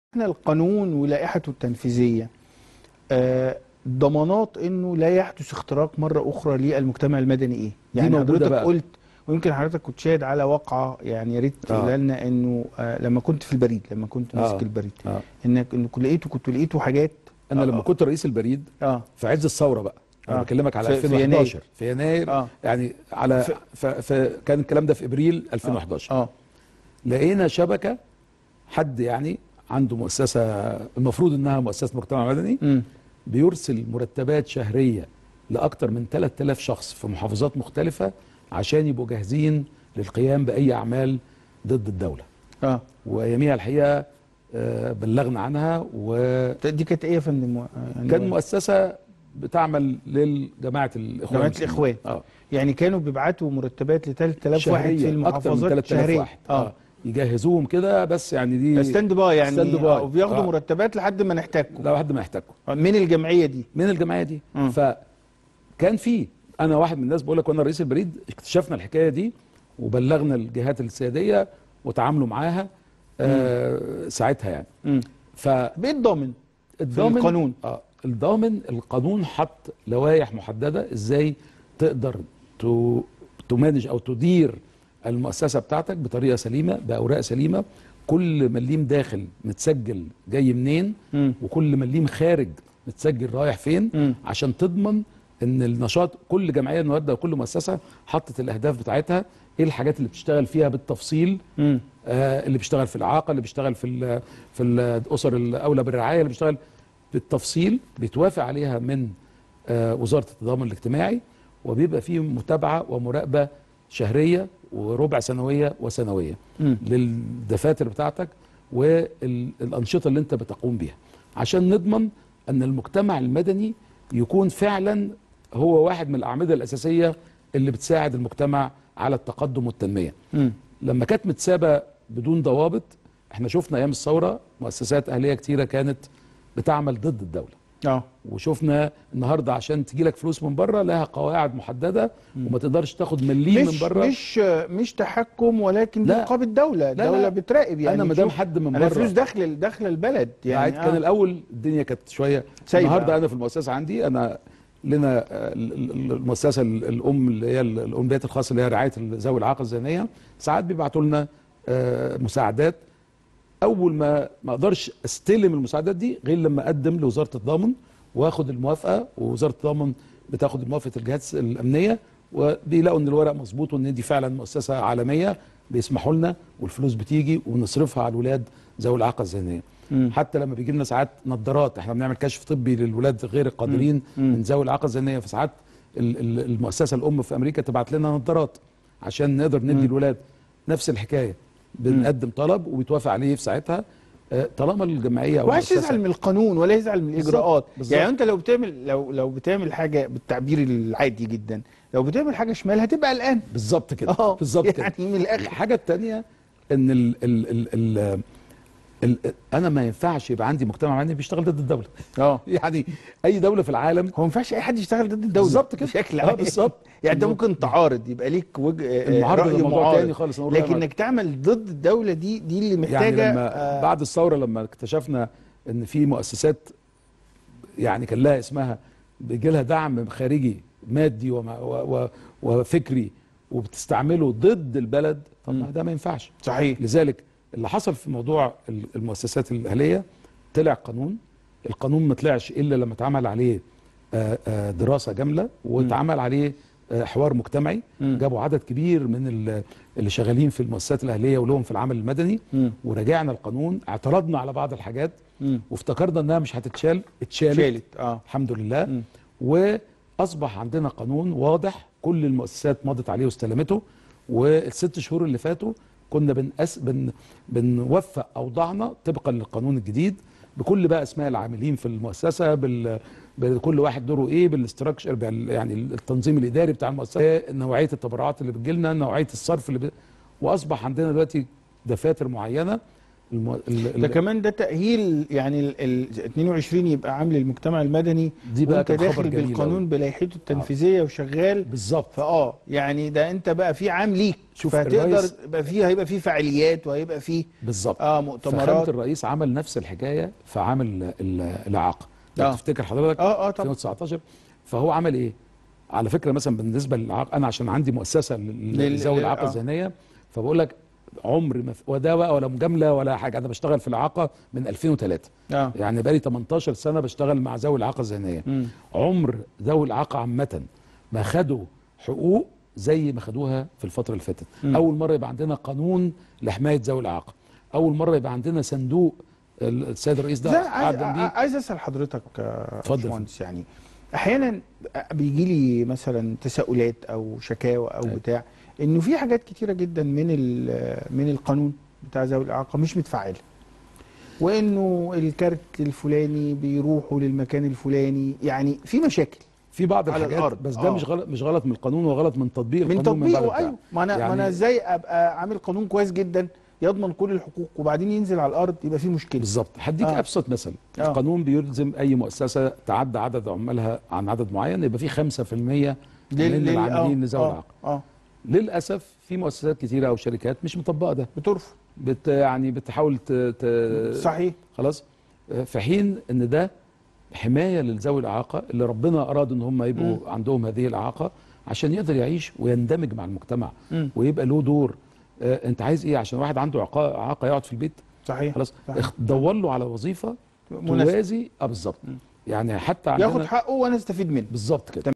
احنا القانون ولائحته التنفيذيه آه، ضمانات انه لا يحدث اختراق مره اخرى للمجتمع المدني ايه؟ يعني موجودة حضرتك بقى. قلت ويمكن حضرتك كنت شاهد على واقعه يعني يا ريت آه. تقول لنا انه آه، لما كنت في البريد لما كنت آه. ماسك البريد آه. انك انك لقيته كنت لقيته حاجات انا آه، لما آه. كنت رئيس البريد اه في عز الثوره بقى انا آه. بكلمك على في- في 2011 في يناير, آه. يعني على في- ف... ف... كان الكلام ده في ابريل 2011 اه لقينا شبكه حد يعني عنده مؤسسه المفروض انها مؤسسه مجتمع مدني امم بيرسل مرتبات شهريه لاكثر من 3000 شخص في محافظات مختلفه عشان يبقوا جاهزين للقيام باي اعمال ضد الدوله اه ويوميها الحقيقه آه، بلغنا عنها وكان دي كانت ايه يا فندم؟ يعني مؤسسه بتعمل للجماعه الاخوان جماعة المسلمين. الإخوان. اه يعني كانوا بيبعتوا مرتبات ل 3000 واحد في شهرية، اكتر من المحافظات 3000 شهريا واحد اه يجهزوهم كده بس يعني دي ستاند باي يعني ستاند باي. آه، وبياخدوا آه. مرتبات لحد ما نحتاجكم لو حد ما يحتاجكم من الجمعيه دي من الجمعيه دي مم. فكان في انا واحد من الناس بقول لك وانا رئيس البريد اكتشفنا الحكايه دي وبلغنا الجهات السياديه وتعاملوا معاها آه ساعتها يعني امم فالضامن بقيت ضامن القانون. اه الضامن القانون حط لوائح محدده ازاي تقدر تو تمانج او تدير المؤسسه بتاعتك بطريقه سليمه باوراق سليمه كل مليم داخل متسجل جاي منين مم. وكل مليم خارج متسجل رايح فين مم. عشان تضمن ان النشاط كل جمعيه النهارده وكل مؤسسه حطت الاهداف بتاعتها ايه الحاجات اللي بتشتغل فيها بالتفصيل امم آه، اللي بيشتغل في الاعاقه اللي بيشتغل في ال في الاسر الاولى بالرعايه اللي بيشتغل بالتفصيل بيتوافق عليها من آه، وزاره التضامن الاجتماعي وبيبقى فيه متابعه ومراقبه شهريه وربع سنويه وسنويه مم. للدفاتر بتاعتك والانشطه اللي انت بتقوم بيها عشان نضمن ان المجتمع المدني يكون فعلا هو واحد من الاعمده الاساسيه اللي بتساعد المجتمع على التقدم والتنميه امم لما كانت متسابه بدون ضوابط احنا شفنا ايام الثوره مؤسسات اهليه كتيره كانت بتعمل ضد الدوله اه وشفنا النهارده عشان تجي لك فلوس من بره لها قواعد محدده وما تقدرش تاخد مليم من مش بره مش مش تحكم ولكن لا. رقابه الدوله لا. الدوله بتراقب يعني انا ما دام تشوف حد من انا بره فلوس داخل داخل البلد يعني يعني كان الاول الدنيا كانت شويه سايبة. النهارده انا في المؤسسه عندي انا لنا آه، ال- ال- المؤسسه ال- الام اللي هي ال- الامنيات الخاصه اللي هي رعايه ذوي الاعاقه الذهنيه ساعات بيبعتوا لنا آه، مساعدات اول ما ما اقدرش استلم المساعدات دي غير لما اقدم لوزاره التضامن واخد الموافقه ووزاره التضامن بتاخد موافقه الجهات الامنيه وبيلاقوا ان الورق مظبوط وان دي فعلا مؤسسه عالميه بيسمحوا لنا والفلوس بتيجي وبنصرفها على الولاد ذوي الاعاقه الذهنيه مم. حتى لما بيجي لنا ساعات نظارات احنا بنعمل كشف طبي للولاد غير القادرين مم. من ذوي الاعاقه الذهنيه فساعات ال- ال- المؤسسه الام في امريكا تبعت لنا نظارات عشان نقدر ندي مم. الولاد نفس الحكايه بنقدم طلب وبيتوافق عليه في ساعتها آه، طالما الجمعيه او وعايز المؤسسة- يزعل من القانون ولا يزعل من بالظبط، الاجراءات بالظبط. يعني انت لو بتعمل لو لو بتعمل حاجه بالتعبير العادي جدا لو بتعمل حاجه شمال هتبقى قلقان بالظبط كده اه بالظبط كده يعني من الاخر الحاجه الثانيه ان ال ال ال ال ال انا ما ينفعش يبقى عندي مجتمع مدني بيشتغل ضد الدوله اه يعني اي دوله في العالم هو ما ينفعش اي حد يشتغل ضد الدوله بالظبط كده. بشكل آه، عام بالظبط. يعني انت بالظبط. ممكن تعارض يبقى ليك وجه آه، المعارضة رأي ده موضوع معارض. تاني خالص، نقول رأي لكن معارض. انك تعمل ضد الدوله دي دي اللي يعني محتاجه لما آه، بعد الثوره لما اكتشفنا ان في مؤسسات يعني كان لها اسمها بيجي لها دعم خارجي مادي وما و و وفكري وبتستعمله ضد البلد طب ما ده ما ينفعش صحيح لذلك اللي حصل في موضوع ال- المؤسسات الاهليه طلع قانون القانون ما طلعش الا لما اتعمل عليه آه، آه، دراسه جامله واتعمل عليه آه، حوار مجتمعي مم. جابوا عدد كبير من ال- اللي شغالين في المؤسسات الاهليه ولهم في العمل المدني مم. وراجعنا القانون اعترضنا على بعض الحاجات مم. وافتكرنا انها مش هتتشال اتشالت شالت اه الحمد لله مم. واصبح عندنا قانون واضح كل المؤسسات مضت عليه واستلمته والست شهور اللي فاتوا كنا بنأس بن بنوفق اوضاعنا طبقا للقانون الجديد بكل بقى اسماء العاملين في المؤسسه بال بكل واحد دوره ايه بالاستراكشر بال يعني التنظيم الاداري بتاع المؤسسه نوعيه التبرعات اللي بتجيلنا نوعيه الصرف اللي ب... واصبح عندنا دلوقتي دفاتر معينه الم... ال... ده ال... كمان ده تأهيل يعني ال ال 22 يبقى عامل المجتمع المدني دي بقى وانت كان خبر داخل جميل بالقانون أوي. بلائحته التنفيذيه وشغال بالظبط فاه يعني ده انت بقى في عام ليك شوف فهتقدر الرئيس- يبقى فيه هيبقى فيه فعاليات وهيبقى فيه بالظبط اه فخامة مؤتمرات الرئيس عمل نفس الحكايه في عام ال- ال- الاعاقه لو آه. تفتكر حضرتك اه اه طبعا 2019 فهو عمل ايه؟ على فكره مثلا بالنسبه للاعاقه انا عشان عندي مؤسسه لل- لل- لذوي لل- الاعاقه آه. الذهنيه فبقول لك عمر ما في- وده بقى ولا مجامله ولا حاجه انا بشتغل في الاعاقه من 2003 اه يعني بقالي 18 سنه بشتغل مع ذوي الاعاقه الذهنيه مم. عمر ذوي الاعاقه عامه ما خدوا حقوق زي ما خدوها في الفتره اللي فاتت مم. اول مره يبقى عندنا قانون لحمايه ذوي الاعاقه اول مره يبقى عندنا صندوق السيد الرئيس ده ده عايز, قعد بيه عايز اسال حضرتك آه، اتفضل. باشمهندس يعني احيانا بيجي لي مثلا تساؤلات او شكاوى او أيوة. بتاع انه في حاجات كتيره جدا من ال- من القانون بتاع ذوي الاعاقه مش متفعله وانه الكارت الفلاني بيروحوا للمكان الفلاني يعني في مشاكل في بعض على الحاجات الأرض. بس ده آه. مش غلط مش غلط من القانون وغلط من تطبيق من القانون تطبيقه بعد ايوه ما انا ما انا يعني- ازاي ابقى عامل قانون كويس جدا يضمن كل الحقوق وبعدين ينزل على الارض يبقى في مشكله بالظبط هديك آه. ابسط مثل آه. القانون بيلزم اي مؤسسه تعدى عدد عمالها عن عدد معين يبقى في 5% من لل- العاملين آه، لذوي آه، الاعاقه اه للاسف في مؤسسات كتيره او شركات مش مطبقه ده بترفض بت يعني بتحاول ت... ت... صحيح خلاص في حين ان ده حمايه لذوي الاعاقه اللي ربنا اراد ان هم يبقوا مم. عندهم هذه الاعاقه عشان يقدر يعيش ويندمج مع المجتمع مم. ويبقى له دور آه، انت عايز ايه عشان واحد عنده إعاقة- اعاقه يقعد في البيت صحيح خلاص صحيح. اخ- دور له على وظيفه مناسب توازي اه بالظبط مم. يعني حتى ياخد عندنا حقه وانا استفيد منه بالظبط كده